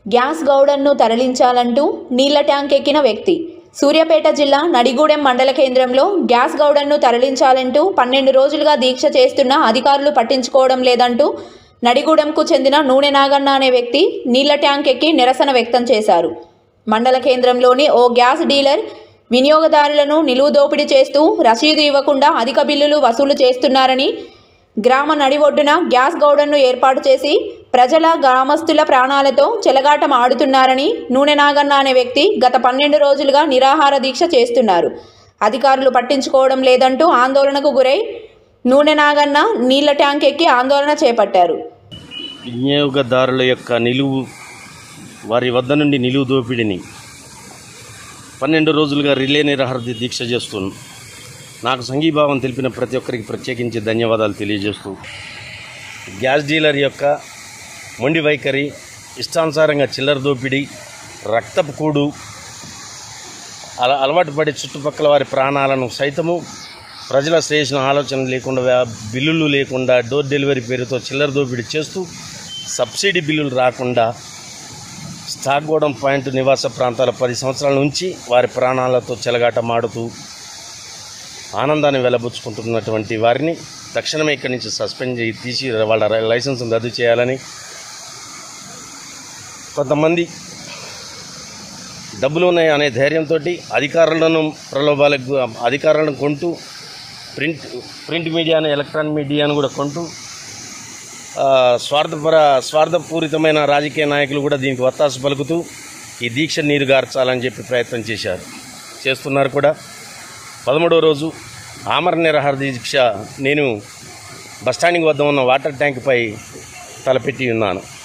gas గౌడన్ను తరలించాలంటూ నీళ్ల tank ఎక్కిన వ్యక్తి సూర్యాపేట జిల్లా నడిగూడెం మండల కేంద్రంలో గ్యాస్ గౌడన్ను తరలించాలంటూ పన్నెండు రోజులుగా దీక్ష చేస్తున్న అధికారులు పట్టించుకోవడం లేదంటూ నడిగూడెంకు చెందిన నూనె నాగన్న అనే వ్యక్తి నీళ్ల ట్యాంక్ ఎక్కి నిరసన వ్యక్తం చేశారు మండల కేంద్రంలోని ఓ గ్యాస్ డీలర్ వినియోగదారులను నిలువు దోపిడీ చేస్తూ రసీదు ఇవ్వకుండా అధిక బిల్లులు వసూలు చేస్తున్నారని గ్రామ నడి ఒడ్డున గ్యాస్ గౌడన్ను ఏర్పాటు చేసి ప్రజల గ్రామస్తుల ప్రాణాలతో చెలగాటం ఆడుతున్నారని నూనె నాగన్న అనే వ్యక్తి గత పన్నెండు రోజులుగా నిరాహార దీక్ష చేస్తున్నారు అధికారులు పట్టించుకోవడం లేదంటూ ఆందోళనకు గురై నూనె నాగన్న నీళ్ల ట్యాంక్ ఎక్కి ఆందోళన చేపట్టారు వినియోగదారుల యొక్క నిలువు వారి వద్ద నుండి నిలువు దోపిడీని పన్నెండు రోజులుగా రిలే నిరాహార దీక్ష చేస్తున్నాను నాకు సంఘీభావం తెలిపిన ప్రతి ఒక్కరికి ప్రత్యేకించి ధన్యవాదాలు తెలియజేస్తూ గ్యాస్ డీలర్ యొక్క మొండి వైఖరి ఇష్టానుసారంగా చిల్లర దోపిడీ రక్తపు కూడు అలా అలవాటు పడి చుట్టుపక్కల వారి ప్రాణాలను సైతము ప్రజల శ్రేయస్సును ఆలోచన లేకుండా వ్యా- బిల్లులు లేకుండా డోర్ డెలివరీ పేరుతో చిల్లర దోపిడీ చేస్తూ సబ్సిడీ బిల్లులు రాకుండా స్టాక్ గోడం పాయింట్ నివాస ప్రాంతాల పది సంవత్సరాల నుంచి వారి ప్రాణాలతో చెలగాటమాడుతూ ఆనందాన్ని వెలబుచ్చుకుంటున్నటువంటి వారిని తక్షణమే ఇక్కడి నుంచి సస్పెండ్ చేసి తీసి వాళ్ళ రై- లైసెన్స్ రద్దు చేయాలని కొంతమంది డబ్బులు ఉన్నాయి అనే ధైర్యంతో అధికారులను ప్రలోభాలకు అధికారులను కొంటూ ప్రింట్ ప్రింట్ మీడియాను ఎలక్ట్రానిక్ మీడియాను కూడా కొంటూ ఆ, స్వార్థపర స్వార్థపూరితమైన రాజకీయ నాయకులు కూడా దీనికి వత్తాసు పలుకుతూ ఈ దీక్ష నీరు గార్చాలని చెప్పి ప్రయత్నం చేశారు చేస్తున్నారు కూడా పదమూడవ రోజు ఆమర నిరాహార దీక్ష నేను బస్టాండింగ్ వద్ద ఉన్న వాటర్ ట్యాంక్పై తలపెట్టి ఉన్నాను